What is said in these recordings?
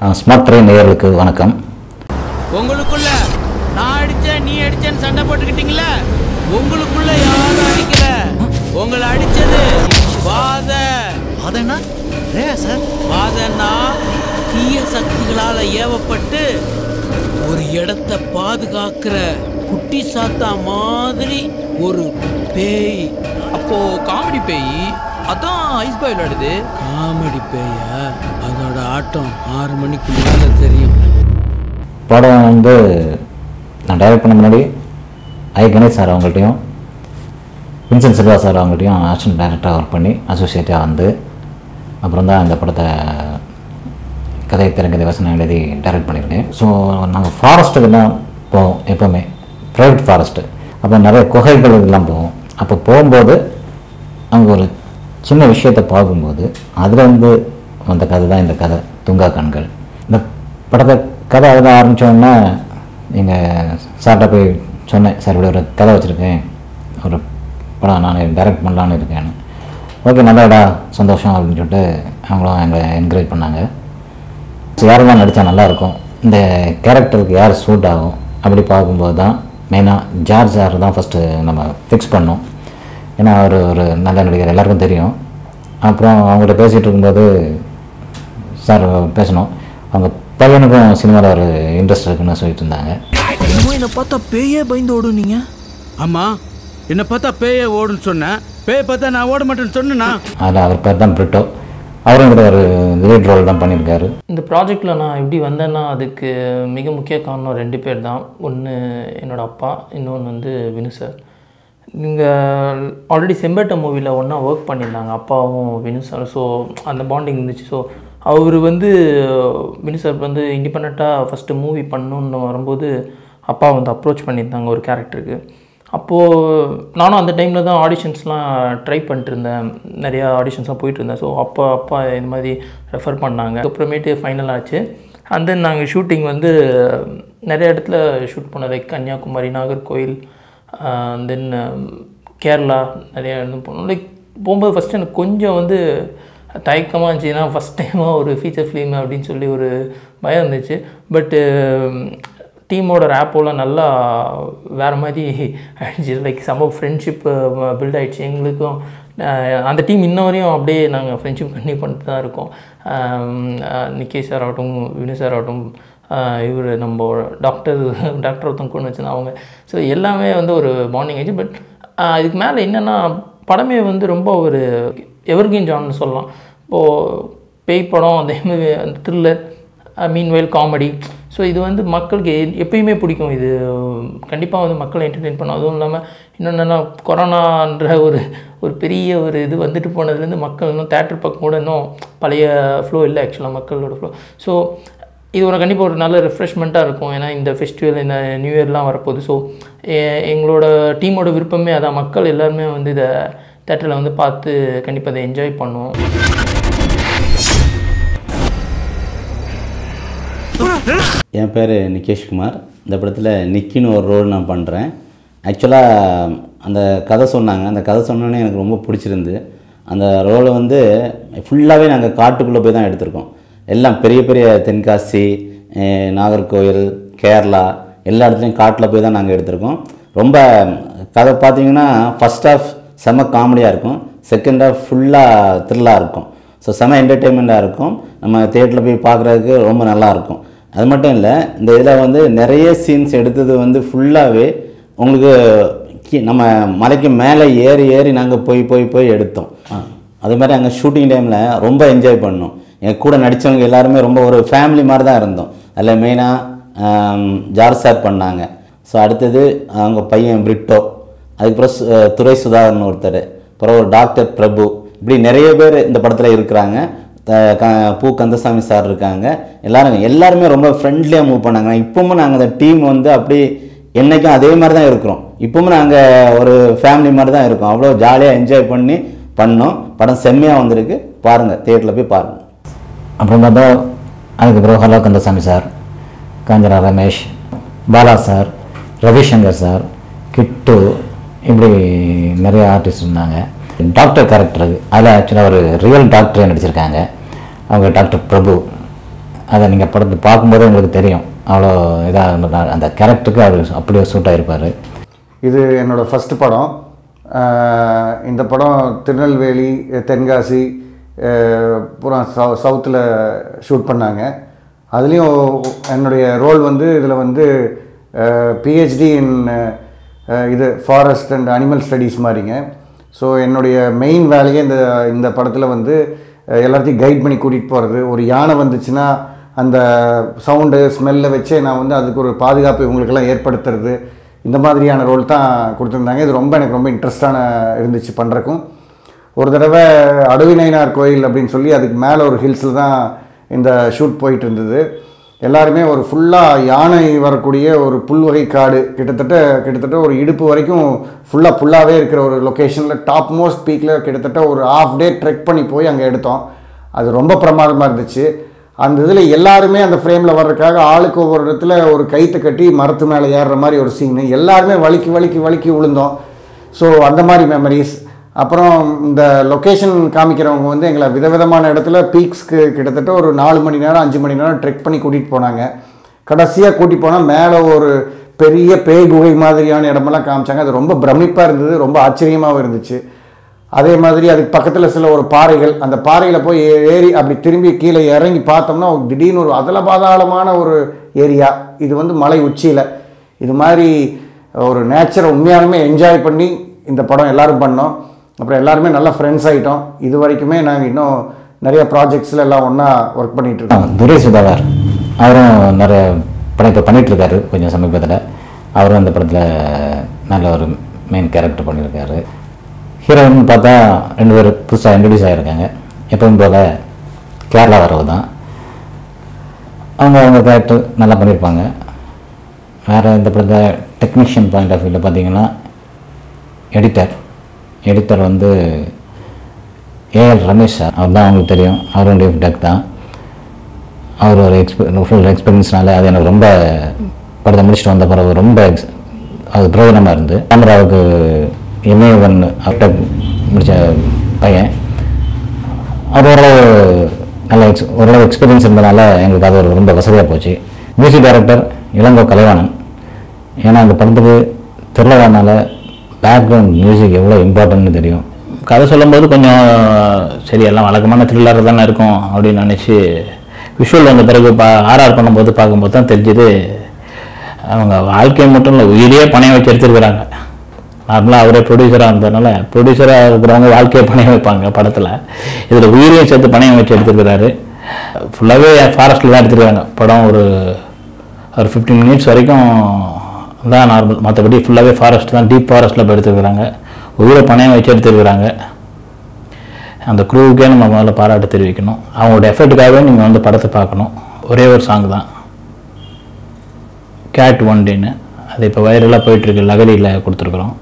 Smart train நேயர்களுக்கு வணக்கம் உங்களுக்குள்ள நான் அடிச்சேன் நீ அடிச்சேன்னு சண்டை போட்டுக்கிட்டீங்களா உங்களுக்குள்ள யாரும் அடிக்கல உங்களை அடிச்சது வாத அதென்ன ரேயா சார் வாதன்னா தீய சக்திகளால ஏவப்பட்டு ஒரு இடத்த பாதுகாக்கிற குட்டி சாத்தா மாதிரி ஒரு பேய் அப்போ காமெடி பேய் அதான் ஐஸ் பாய் விளையாடுது காமெடி பேயா அதோட ஆட்டம் ஆறு மணிக்கு மேல தெரியும் படம் வந்து நான் டைரக்ட் பண்ண முன்னாடி ஐ கணேஷ் சார் அவங்கள்ட்டையும் வின்சென்ட் சில்வா சார் அவங்கள்ட்டையும் ஆக்ஷன் டைரக்டராக ஒர்க் பண்ணி அசோசியேட்டாக வந்து அப்புறம் தான் இந்த படத்தை கதை திறங்கதை வசனம் எழுதி டைரக்ட் பண்ணியிருக்கேன் ஸோ நாங்கள் ஃபாரஸ்ட்டுக்கு தான் போவோம் எப்போவுமே ப்ரைவேட் ஃபாரஸ்ட்டு அப்போ நிறைய குகைகள் இதெல்லாம் போவோம் அப்போ போகும்போது அங்கே ஒரு சின்ன விஷயத்தை பார்க்கும்போது அதில் வந்து வந்த கதை தான் இந்த கதை துங்கா கண்கள் இந்த படத்தை கதை எழுத ஆரம்பித்தோடனே எங்கள் சார்கிட்ட போய் சொன்னேன் சார் இப்படி ஒரு கதை வச்சுருக்கேன் ஒரு படம் நான் டைரக்ட் பண்ணலான்னு இருக்கேன்னு ஓகே நல்லாடா சந்தோஷம் அப்படின்னு சொல்லிட்டு அவங்களும் எங்களை என்கரேஜ் பண்ணாங்க ஸோ யாரெல்லாம் நடித்தா நல்லாயிருக்கும் இந்த கேரக்டருக்கு யார் சூட் ஆகும் அப்படி பார்க்கும்போது தான் மெயினாக ஜார்ஜ் சார் தான் ஃபஸ்ட்டு நம்ம ஃபிக்ஸ் பண்ணோம் ஏன்னா அவர் ஒரு நல்ல நடிகர் எல்லாருக்கும் தெரியும் அப்புறம் அவங்கள்ட்ட பேசிகிட்டு இருக்கும்போது சார் பேசணும் அவங்க பையனுக்கும் சினிமாவில் ஒரு இன்ட்ரெஸ்ட் இருக்குன்னு சொல்லிட்டு இருந்தாங்க என்னமோ என்னை பார்த்தா பேயே பயந்து ஓடும் நீங்க ஆமா என்னை பார்த்தா பேய ஓடுன்னு சொன்னேன் பேய பார்த்தா நான் ஓட மாட்டேன்னு சொன்னேனா அதில் அவர் பேர் தான் பிரிட்டோ அவரும் கூட ஒரு லீட் ரோல் தான் பண்ணியிருக்காரு இந்த ப்ராஜெக்டில் நான் எப்படி வந்தேன்னா அதுக்கு மிக முக்கிய காரணம் ரெண்டு பேர் தான் ஒன்று என்னோடய அப்பா இன்னொன்று வந்து வினு சார் நீங்கள் ஆல்ரெடி செம்பேட்டை மூவியில் ஒன்றா ஒர்க் பண்ணியிருந்தாங்க அப்பாவும் வினு சார் ஸோ அந்த பாண்டிங் இருந்துச்சு ஸோ அவர் வந்து வினு சார் வந்து இண்டிபெண்ட்டாக ஃபஸ்ட்டு மூவி பண்ணணுன்னு வரும்போது அப்பா வந்து அப்ரோச் பண்ணியிருந்தாங்க ஒரு கேரக்டருக்கு அப்போது நானும் அந்த டைமில் தான் ஆடிஷன்ஸ்லாம் ட்ரை பண்ணிட்டு இருந்தேன் நிறையா ஆடிஷன்ஸ்லாம் போயிட்டு இருந்தேன் ஸோ அப்பா அப்பா இந்த மாதிரி ரெஃபர் பண்ணாங்க அப்புறமேட்டு ஃபைனல் ஆச்சு அண்ட் தென் நாங்கள் ஷூட்டிங் வந்து நிறைய இடத்துல ஷூட் பண்ணோம் லைக் கன்னியாகுமரி நாகர்கோயில் தென் கேரளா நிறைய இடம் போனோம் லைக் போகும்போது ஃபஸ்ட்டு எனக்கு கொஞ்சம் வந்து தயக்கமாக இருந்துச்சு ஏன்னா ஃபஸ்ட் டைமாக ஒரு ஃபீச்சர் ஃபிலிம் அப்படின்னு சொல்லி ஒரு பயம் இருந்துச்சு பட்டு டீமோட ரேப்போலாம் நல்லா வேறு மாதிரி ஆயிடுச்சு லைக் செம்ம ஃப்ரெண்ட்ஷிப் பில்ட் ஆயிடுச்சு எங்களுக்கும் அஹ் அந்த டீம் இன்ன வரையும் அப்படியே நாங்கள் ஃப்ரெண்ட்ஷிப் கண்டினியூ பண்ணிட்டு தான் இருக்கோம் அஹ் அஹ் நிக்கேஷ் சார் ஆகட்டும் வினு சார் ஆகட்டும் இவர் நம்ம டாக்டர் டாக்டர் ஒருத்தவங்க கொண்டு வச்சுருந்தோம் அவங்க ஸோ எல்லாமே வந்து ஒரு பாண்டிங் ஆயிடுச்சு பட் இதுக்கு மேலே என்னென்னா படமே வந்து ரொம்ப ஒரு எவர்கின் ஜான்னு சொல்லலாம் இப்போது பேய் படம் அதே மாதிரி அந்த த்ரில்லர் மீன்வெல் காமெடி ஸோ இது வந்து மக்களுக்கு எ- எப்பயுமே பிடிக்கும் இது கண்டிப்பாக வந்து மக்களை என்டர்டெயின் பண்ணும் அதுவும் இல்லாமல் இன்னொன்று என்னன்னா கொரோனான்ற ஒரு ஒரு பெரிய ஒரு இது வந்துட்டு போனதுலேருந்து மக்கள் இன்னும் தேட்டர் பக்கம் கூட இன்னும் பழைய ஃப்ளோ இல்லை ஆக்சுவலாக மக்களோட ஃப்ளோ ஸோ இது ஒரு கண்டிப்பாக ஒரு நல்ல ரெஃப்ரெஷ்மெண்ட்டாக இருக்கும் ஏன்னா இந்த ஃபெஸ்டிவல் இந்த நியூ இயர்லாம் வரப்போகுது ஸோ எங்களோட டீமோட விருப்பமே அதான் மக்கள் எல்லாருமே வந்து இதை தேட்டரில் வந்து பார்த்து கண்டிப்பாக அதை என்ஜாய் பண்ணுவோம் என் பேர் நிகேஷ்குமார் இந்த படத்தில் நிக்கின்னு ஒரு ரோல் நான் பண்ணுறேன் ஆக்சுவலாக அந்த கதை சொன்னாங்க அந்த கதை சொன்னோன்னே எனக்கு ரொம்ப பிடிச்சிருந்து அந்த ரோலை வந்து ஃபுல்லாகவே நாங்கள் காட்டுக்குள்ளே போய் தான் எடுத்திருக்கோம் எல்லாம் பெரிய பெரிய தென்காசி அஹ், நாகர்கோவில் கேரளா எல்லா இடத்துலையும் காட்டில் போய் தான் நாங்கள் எடுத்திருக்கோம் ரொம்ப கதை பார்த்தீங்கன்னா ஃபஸ்ட் ஹாஃப் செம காமெடியாக இருக்கும் செகண்ட் ஹாஃப் ஃபுல்லாக த்ரில்லாக இருக்கும் ஸோ செம என்டர்டெயின்மெண்ட்டாக இருக்கும் நம்ம தேட்டரில் போய் பார்க்குறதுக்கு ரொம்ப நல்லா இருக்கும் அது மட்டும் இல்லை இந்த இதில் வந்து நிறைய சீன்ஸ் எடுத்தது வந்து ஃபுல்லாகவே உங்களுக்கு கீ- நம்ம மலைக்கு மேலே ஏறி ஏறி நாங்கள் போய் போய் போய் எடுத்தோம் ஆ, அதே மாதிரி அங்கே ஷூட்டிங் டைமில் ரொம்ப என்ஜாய் பண்ணோம் என் கூட நடித்தவங்க எல்லாருமே ரொம்ப ஒரு ஃபேமிலி மாதிரி தான் இருந்தோம் அதில் மெயினாக ஜார் சார் பண்ணாங்க ஸோ அடுத்தது அவங்க பையன் பிரிட்டோ அதுக்கப்புறம் சு- அஹ் துரை சுதாகர்னு ஒருத்தர் அப்புறம் ஒரு டாக்டர் பிரபு இப்படி நிறைய பேர் இந்த படத்தில் இருக்கிறாங்க த- க- பூ கந்தசாமி சார் இருக்காங்க எல்லாரும் எல்லாருமே ரொம்ப ஃப்ரெண்ட்லியாக மூவ் பண்ணாங்க இப்பவும் நாங்கள் அந்த டீம் வந்து அப்படி என்னைக்கும் அதே மாதிரி தான் இருக்கிறோம் இப்பவும் நாங்கள் ஒரு ஃபேமிலி மாதிரி தான் இருக்கோம் அவ்வளோ ஜாலியாக என்ஜாய் பண்ணி பண்ணோம் படம் செம்மையாக வந்திருக்கு பாருங்கள் தேட்டரில் போய் பாருங்கள் அப்புறம் பார்த்தா அதுக்கப்புறம் hello Kandasamy sir Kanchana Ramesh Bala sir Ravishankar sir கிட்டு இப்படி நிறைய ஆர்டிஸ்ட் இருந்தாங்க டாக்டர் கேரக்டர் அதில் ஆக்சுவலாக ஒரு ரியல் டாக்டரே நடிச்சிருக்காங்க அவங்க டாக்டர் பிரபு அதை நீங்கள் படத்தை பார்க்கும்போதே உங்களுக்கு தெரியும் அவ்வளோ இதாக அந்த கேரக்டருக்கு அவர் அப்படியே சூட் ஆகிருப்பார் இது என்னோடய ஃபஸ்ட்டு படம் ஆஹ் இந்த படம் திருநெல்வேலி தென்காசி ஆஹ் பூரா சவு சவுத்தில் ஷூட் பண்ணாங்க அதுலேயும் என்னுடைய ரோல் வந்து இதில் வந்து பிஹெச்டி இன் இது ஃபாரஸ்ட் அண்ட் அனிமல் ஸ்டடீஸ் மாதிரிங்க ஸோ என்னுடைய மெயின் வேலையே இந்த இந்த படத்தில் வந்து அஹ், எல்லாத்தையும் கைட் பண்ணி கூட்டிகிட்டு போகிறது ஒரு யானை வந்துச்சுன்னா அந்த சவுண்டு ஸ்மெல்லை வச்சே நான் வந்து அதுக்கு ஒரு பாதுகாப்பு இவங்களுக்கெல்லாம் ஏற்படுத்துறது இந்த மாதிரியான ரோல் தான் கொடுத்துருந்தாங்க இது ரொம்ப எனக்கு ரொம்ப இன்ட்ரெஸ்டான இருந்துச்சு பண்ணுறக்கும் ஒரு தடவை அடுவினைனார் கோயில் அப்படின்னு சொல்லி அதுக்கு மேலே ஒரு ஹில்ஸில் தான் இந்த ஷூட் போயிட்டு இருந்தது எல்லாருமே ஒரு ஃபுல்லாக யானை வரக்கூடிய ஒரு புல்வகை காடு கிட்டத்தட்ட கிட்டத்தட்ட ஒரு இடுப்பு வரைக்கும் ஃபுல்லாக புல்லாகவே இருக்கிற ஒரு லொக்கேஷனில் டாப் மோஸ்ட் பீக்கில் கிட்டத்தட்ட ஒரு ஆஃப் டே ட்ரெக் பண்ணி போய் அங்கே எடுத்தோம் அது ரொம்ப பிரமாதமாக இருந்துச்சு அந்த இதில் எல்லாருமே அந்த ஃப்ரேமில் வர்றதுக்காக ஆளுக்கு ஒவ்வொரு இடத்துல ஒரு கைத்தை கட்டி மரத்து மேலே ஏறுற மாதிரி ஒரு சீனு எல்லாருமே வலிக்கி வலிக்கி வலிக்கி விழுந்தோம் ஸோ அந்த மாதிரி மெமரிஸ் அப்புறம் இந்த லொக்கேஷன் காமிக்கிறவங்க வந்து எங்களை விதவிதமான இடத்துல பீக்ஸ்க்கு கிட்டத்தட்ட ஒரு நாலு மணி நேரம் அஞ்சு மணி நேரம் ட்ரெக் பண்ணி கூட்டிகிட்டு போனாங்க கடைசியாக கூட்டிகிட்டு போனால் மேலே ஒரு பெரிய பேய் குகை மாதிரியான இடமெல்லாம் காமிச்சாங்க அது ரொம்ப பிரமிப்பாக இருந்தது ரொம்ப ஆச்சரியமாகவும் இருந்துச்சு அதே மாதிரி அதுக்கு பக்கத்தில் சில ஒரு பாறைகள் அந்த பாறையில் போய் ஏ- ஏறி அப்படி திரும்பி கீழே இறங்கி பார்த்தோம்னா ஒரு திடீர்னு ஒரு அதல பாதாளமான ஒரு ஏரியா இது வந்து மலை உச்சியில் இது மாதிரி ஒரு நேச்சரை உண்மையாலுமே என்ஜாய் பண்ணி இந்த படம் எல்லாரும் பண்ணோம் அப்புறம் எல்லாருமே நல்லா ஃப்ரெண்ட்ஸ் ஆகிட்டோம் இது வரைக்குமே நாங்கள் இன்னும் நிறைய ப்ராஜெக்ட்ஸில் எல்லாம் ஒன்றா ஒர்க் பண்ணிட்டு இருக்கோம் துரை சுதாகர் அவரும் நிறைய படம் இப்போ பண்ணிகிட்ருக்காரு கொஞ்சம் சமீபத்தில் அவரும் அந்த படத்தில் நல்ல ஒரு மெயின் கேரக்டர் பண்ணியிருக்காரு ஹீரோயின் பார்த்தா ரெண்டு பேர் புதுசாக இன்ட்ரடியூஸ் ஆகியிருக்காங்க எப்பவும் போல் கேரளா வரவு தான் அவங்க அவங்க கேரக்டர் நல்லா பண்ணியிருப்பாங்க வேறு இந்த படத்தில் டெக்னீஷியன் பாயிண்ட் ஆஃப் வியூவில் பார்த்தீங்கன்னா எடிட்டர் எடிட்டர் வந்து ஏஎல் ரமேஷ் சார் அவர் தான் அவங்களுக்கு தெரியும் அவருடைய டக் தான் அவர் ஒரு எக்ஸ்பீ ஃபுல் எக்ஸ்பீரியன்ஸ்னால அது எனக்கு ரொம்ப படத்தை முடிச்சுட்டு வந்த பிறகு ரொம்ப ex- அது பிரயோஜனமாக இருந்து கேமராவுக்கு எம்ஏ ஒன் அவர்கிட்ட முடித்த பையன் அது ஓரளவு நல்ல எக்ஸ் ஓரளவு எக்ஸ்பீரியன்ஸ் இருந்தனால எங்களுக்கு அது ஒரு ரொம்ப வசதியாக போச்சு மியூசிக் டைரக்டர் இளங்கோ கலைவாணன் ஏன்னா அந்த படத்துக்கு திருவிழானால பேக்ரவுண்ட் மியூசிக் எவ்வளோ இம்பார்ட்டன்ட்னு தெரியும் கதை சொல்லும்போது கொஞ்சம் சரி எல்லாம் வழக்கமான த்ரில்லர் தானே இருக்கும் அப்படின்னு நினச்சி விஷுவல் வந்த பிறகு பா ஆர்ஆர் பண்ணும்போது பார்க்கும்போது தான் தெரிஞ்சுது அவங்க வாழ்க்கையை மட்டும் இல்லை உயிரையே பணையம் வச்சு எடுத்துருக்குறாங்க நார்மலாக அவரே ப்ரொடியூசராக இருந்ததுனால ப்ரொடியூசராக இருக்கிறவங்க வாழ்க்கையை பணையம் வைப்பாங்க படத்தில் இதில் உயிரையும் சேர்த்து பணையம் வச்சு எடுத்துருக்கிறாரு ஃபுல்லாகவே ஃபாரஸ்ட்டில் தான் எடுத்துருக்காங்க படம் ஒரு ஒரு ஃபிஃப்டீன் மினிட்ஸ் வரைக்கும் தான் நார்மல் மற்றபடி ஃபுல்லாகவே ஃபாரஸ்ட் தான் டீப் ஃபாரஸ்ட்டில் போய் எடுத்துருக்குறாங்க உயிரை பணையம் வச்சு எடுத்துருக்குறாங்க அந்த க்ரூவுக்கே நம்ம முதல்ல பாராட்டு தெரிவிக்கணும் அவங்களோட எஃபர்ட்டுக்காகவே நீங்கள் வந்து படத்தை பார்க்கணும் ஒரே ஒரு சாங் தான் கேட் ஒன் டேன்னு அது இப்போ வைரலாக போயிட்டுருக்கு லகரியில் கொடுத்துருக்குறோம்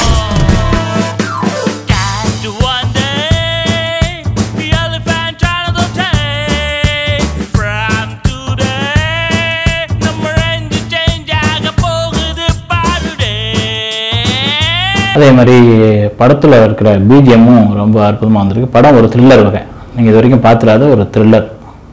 Got one day, the elephant child of day. From today, நம்ம ரெண்டு change ஆக போகுது பாருடே. அதே மாதிரி படத்தில் இருக்கிற பிஜிஎம்மும் ரொம்ப அற்புதமாக வந்திருக்கு படம் ஒரு த்ரில்லர் வகை நீங்கள் இது வரைக்கும் பார்த்துடாத ஒரு த்ரில்லர்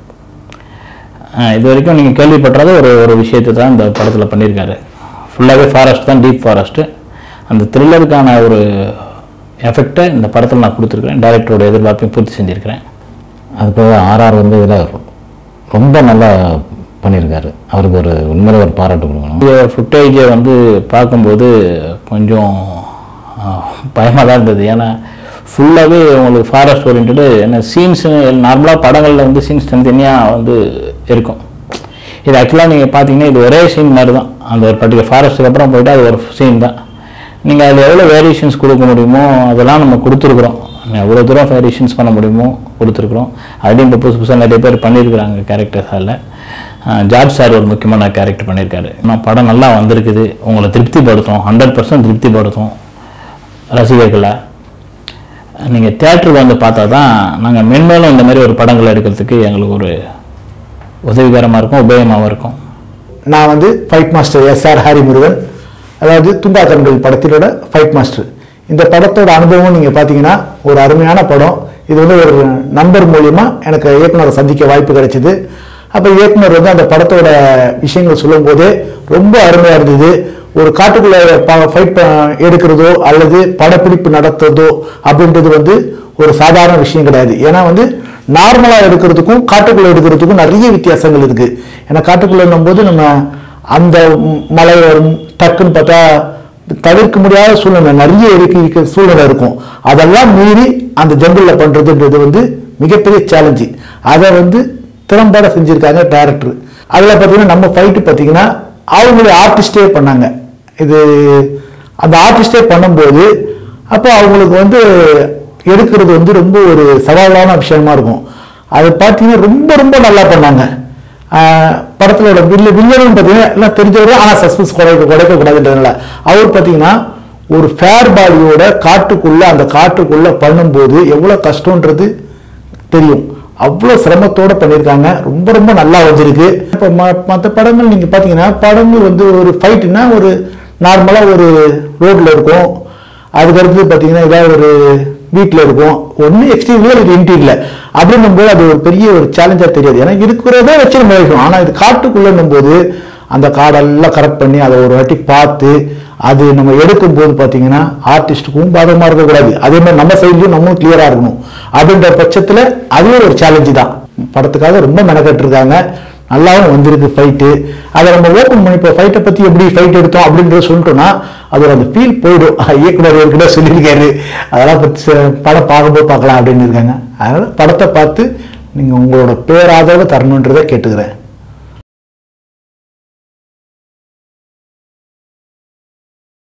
இது வரைக்கும் நீங்கள் கேள்விப்பட்டாத ஒரு ஒரு விஷயத்தை தான் இந்த படத்தில் பண்ணியிருக்காரு ஃபுல்லாகவே ஃபாரஸ்ட் தான் டீப் ஃபாரஸ்ட்டு அந்த த்ரில்லருக்கான ஒரு எஃபெக்டை இந்த படத்தில் நான் கொடுத்துருக்குறேன் டைரக்டரோட எதிர்பார்ப்பையும் பூர்த்தி செஞ்சுருக்கிறேன் அது போக ஆர்ஆர் வந்து இதில் ரொம்ப நல்லா பண்ணியிருக்காரு அவருக்கு ஒரு உண்மையிலே ஒரு பாராட்டு கொடுக்கணும் இந்த ஃபுட்டேஜை வந்து பார்க்கும்போது கொஞ்சம் பயமாக தான் இருந்தது ஏன்னா ஃபுல்லாகவே உங்களுக்கு ஃபாரஸ்ட் ஓரியன்டு என்ன சீன்ஸ் நார்மலாக படங்களில் வந்து சீன்ஸ் தனித்தனியாக வந்து இருக்கும் இது ஆக்சுவலாக நீங்கள் பார்த்தீங்கன்னா இது ஒரே சீன் மாதிரி தான் அந்த ஒரு பர்டிகுலர் ஃபாரஸ்ட்டுக்கு அப்புறம் போயிட்டு அது ஒரு சீன் தான் நீங்கள் அதில் எவ்வளோ வேரியேஷன்ஸ் கொடுக்க முடியுமோ அதெல்லாம் நம்ம கொடுத்துருக்குறோம் எவ்வளோ தூரம் வேரியேஷன்ஸ் பண்ண முடியுமோ கொடுத்துருக்குறோம் அதுலேயும் இப்போ புதுசு புதுசாக நிறைய பேர் பண்ணியிருக்கிறாங்க கேரக்டர்ஸ் அதில் ஜார்ஜ் சார் ஒரு முக்கியமான கேரக்டர் பண்ணியிருக்காரு ஆனால் படம் நல்லா வந்திருக்குது உங்களை திருப்திப்படுத்தும் ஹண்ட்ரட் பர்சன்ட் திருப்திப்படுத்தும் ரசிகர்களை நீங்கள் தேட்டருக்கு வந்து பார்த்தா தான் நாங்கள் மென்மேலும் இந்த மாதிரி ஒரு படங்கள் எடுக்கிறதுக்கு எங்களுக்கு ஒரு உதவிகரமாக இருக்கும் உபயோகமாகவும் இருக்கும் நான் வந்து fight master S R Hari Murugan அதாவது துண்டாக்கண்கள் படத்திலோட ஃபைட் மாஸ்டர் இந்த படத்தோட அனுபவம் நீங்கள் பார்த்தீங்கன்னா ஒரு அருமையான படம் இது வந்து ஒரு நண்பர் மூலியமா எனக்கு இயக்குனரை சந்திக்க வாய்ப்பு கிடைச்சிது அப்போ இயக்குனர் வந்து அந்த படத்தோட விஷயங்கள் சொல்லும்போதே ரொம்ப அருமையாக இருந்தது ஒரு காட்டுக்குள்ளே ஃபைட் எடுக்கிறதோ அல்லது படப்பிடிப்பு நடத்துறதோ அப்படின்றது வந்து ஒரு சாதாரண விஷயம் கிடையாது ஏன்னா வந்து நார்மலாக எடுக்கிறதுக்கும் காட்டுக்குள்ளே எடுக்கிறதுக்கும் நிறைய வித்தியாசங்கள் இருக்கு ஏன்னா காட்டுக்குள்ளே போது நம்ம அந்த ம், மலை வரும் டக்குன்னு பார்த்தா தவிர்க்க முடியாத சூழ்நிலை நிறைய இருக்கு இருக்க சூழ்நிலை இருக்கும் அதெல்லாம் மீறி அந்த ஜங்கிளில் பண்ணுறதுன்றது வந்து மிகப்பெரிய சேலஞ்சு அதை வந்து திறம்பட செஞ்சுருக்காங்க டேரக்டர் அதில் பார்த்தீங்கன்னா நம்ம ஃபைட்டு பார்த்தீங்கன்னா அவங்களுடைய ஆர்டிஸ்டே பண்ணாங்க இது அந்த ஆர்டிஸ்டே பண்ணும்போது அப்போ அவங்களுக்கு வந்து எடுக்கிறது வந்து ரொம்ப ஒரு சவாலான விஷயமா இருக்கும் அதை பார்த்தீங்கன்னா ரொம்ப ரொம்ப நல்லா பண்ணாங்க ஆஹ் படத்தோட வில்ல வில்லனும் பார்த்தீங்கன்னா எல்லாம் தெரிஞ்சவர் ஆனால் சஸ்பென்ஸ் குறைக்க குறைக்க கூடாதுன்றதுனால அவர் பார்த்தீங்கன்னா ஒரு ஃபேர் பாடியோட காட்டுக்குள்ள அந்த காட்டுக்குள்ள பண்ணும்போது எவ்வளோ கஷ்டன்றது தெரியும் அவ்வளோ சிரமத்தோட பண்ணியிருக்காங்க ரொம்ப ரொம்ப நல்லா வந்திருக்கு இப்போ மற்ற படங்கள் நீங்கள் பார்த்தீங்கன்னா படங்கள் வந்து ஒரு ஃபைட்டுனா ஒரு நார்மலாக ஒரு ரோட்டில் இருக்கும் அதுக்கடுத்து பார்த்தீங்கன்னா ஏதாவது ஒரு வீட்டில் இருக்கும் ஒன்று எக்ஸ்டீரியர் இது இன்டீரியர் அப்படின்னும் போது அது ஒரு பெரிய ஒரு சேலஞ்சாக தெரியாது ஏன்னா இருக்கிறதே வச்சு நம்ம இருக்கணும் ஆனால் இது காட்டுக்குள்ளேன்னும் போது அந்த காடெல்லாம் கரெக்ட் பண்ணி அதை ஒரு வாட்டி பார்த்து அது நம்ம எடுக்கும் போது பார்த்தீங்கன்னா ஆர்டிஸ்ட்டுக்கும் பாதகமாக இருக்கக்கூடாது அதே மாதிரி நம்ம சைட்லையும் நம்மளும் கிளியராக இருக்கணும் அப்படின்ற பட்சத்தில் அதுவே ஒரு சேலஞ்சு தான் படத்துக்காக ரொம்ப மெனக்கட்டுருக்காங்க நல்லாவும் வந்திருக்கு ஃபைட்டு அதை நம்ம ஓப்பன் பண்ணி இப்போ ஃபைட்டை பற்றி எப்படி ஃபைட் எடுத்தோம் அப்படின்றத சொல்லிட்டோம்னா அதோட அந்த ஃபீல் போயிடும் இயக்குனர் ஏற்கனவே சொல்லியிருக்காரு அதெல்லாம் பற்றி ச- படம் பார்க்கும்போது பார்க்கலாம் அப்படின்னு இருக்காங்க அதனால் படத்தை பார்த்து நீங்கள் உங்களோட பேராதரவு தரணுன்றதை கேட்டுக்கிறேன்